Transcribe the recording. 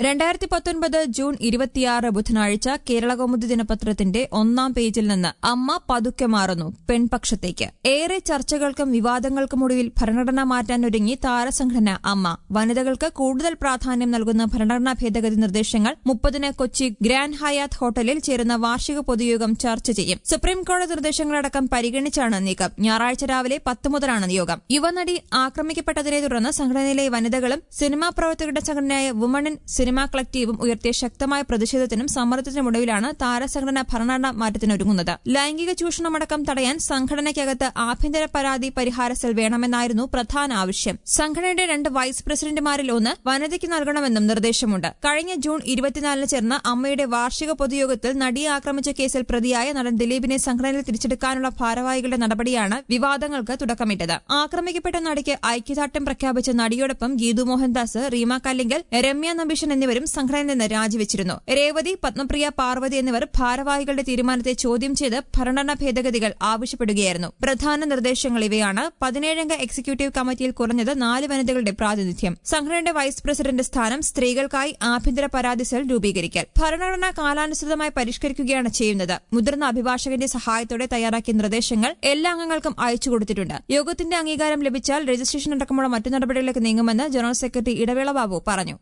രണ്ടായിരത്തി പത്തൊൻപത് ജൂൺ ഇരുപത്തിയാറ് ബുധനാഴ്ച കേരളകൗമുദി ദിനപത്രത്തിന്റെ ഒന്നാം പേജിൽ നിന്ന് അമ്മ പതുക്കെ മാറുന്നു പെൺപക്ഷത്തേക്ക് ഏറെ ചർച്ചകൾക്കും വിവാദങ്ങൾക്കുമൊടുവിൽ ഭരണഘടന മാറ്റാനൊരുങ്ങി താരസംഘടന അമ്മ വനിതകൾക്ക് കൂടുതൽ പ്രാധാന്യം നൽകുന്ന ഭരണഘടനാ ഭേദഗതി നിർദ്ദേശങ്ങൾ മുപ്പതിന് കൊച്ചി ഗ്രാൻഡ് ഹയാത്ത് ഹോട്ടലിൽ ചേരുന്ന വാർഷിക പൊതുയോഗം ചർച്ച ചെയ്യും സുപ്രീംകോടതി നിർദ്ദേശങ്ങളടക്കം പരിഗണിച്ചാണ് നീക്കം ഞായറാഴ്ച രാവിലെ പത്ത് മുതലാണ് യോഗം യുവനടി ആക്രമിക്കപ്പെട്ടതിനെ തുടർന്ന് സംഘടനയിലെ വനിതകളും സിനിമാ പ്രവർത്തകരുടെ സംഘടനയായ വുമൺ ഇൻ സിനിമാ കളക്ടീവും ഉയർത്തിയ ശക്തമായ പ്രതിഷേധത്തിനും സമ്മർദ്ദത്തിനുമൊടുവിലാണ് താരസംഘടന ഭരണഘടനാ മാറ്റത്തിനൊരുങ്ങുന്നത് ലൈംഗിക ചൂഷണമടക്കം തടയാൻ സംഘടനയ്ക്കകത്ത് ആഭ്യന്തര പരാതി പരിഹാര സെൽ വേണമെന്നായിരുന്നു പ്രധാന ആവശ്യം സംഘടനയുടെ രണ്ട് വൈസ് പ്രസിഡന്റുമാരിൽ ഒന്ന് വനിതയ്ക്ക് നൽകണമെന്നും നിർദ്ദേശമുണ്ട് കഴിഞ്ഞ ജൂൺ ഇരുപത്തിനാലിന് ചേർന്ന അമ്മയുടെ വാർഷിക പൊതുയോഗത്തിൽ നടിയെ ആക്രമിച്ച കേസിൽ പ്രതിയായ നടൻ ദിലീപിനെ സംഘടനയിൽ തിരിച്ചെടുക്കാനുള്ള ഭാരവാഹികളുടെ നടപടിയാണ് വിവാദങ്ങൾക്ക് തുടക്കമിട്ടത് ആക്രമിക്കപ്പെട്ട നടിക്ക് ഐക്യദാർഢ്യം പ്രഖ്യാപിച്ച നടിയോടൊപ്പം ഗീതു മോഹൻദാസ് റീമ കല്ലിങ്കൽ രമ്യ നമ്പീശൻ എന്നിവരും സംഘടനയിൽ നിന്ന് രാജിവെച്ചിരുന്നു രേവതി പത്മപ്രിയ പാർവതി എന്നിവർ ഭാരവാഹികളുടെ തീരുമാനത്തെ ചോദ്യം ചെയ്ത് ഭരണഘടനാ ഭേദഗതികൾ ആവശ്യപ്പെടുകയായിരുന്നു പ്രധാന നിർദ്ദേശങ്ങൾ ഇവയാണ് പതിനേഴംഗ എക്സിക്യൂട്ടീവ് കമ്മിറ്റിയിൽ കുറഞ്ഞത് നാല് വനിതകളുടെ പ്രാതിനിധ്യം സംഘടനയുടെ വൈസ് പ്രസിഡന്റ് സ്ഥാനം സ്ത്രീകൾക്കായി ആഭ്യന്തര പരാതി സെൽ രൂപീകരിക്കൽ ഭരണഘടന കാലാനുസൃതമായി പരിഷ്കരിക്കുകയാണ് ചെയ്യുന്നത് മുതിർന്ന അഭിഭാഷകന്റെ സഹായത്തോടെ തയ്യാറാക്കിയ നിർദ്ദേശങ്ങൾ എല്ലാ അംഗങ്ങൾക്കും അയച്ചു കൊടുത്തിട്ടുണ്ട് യോഗത്തിന്റെ അംഗീകാരം ലഭിച്ചാൽ രജിസ്ട്രേഷൻ അടക്കമുള്ള മറ്റു നടപടികളിലേക്ക് നീങ്ങുമെന്ന് ജനറൽ സെക്രട്ടറി ഇടവേള ബാബു പറഞ്ഞു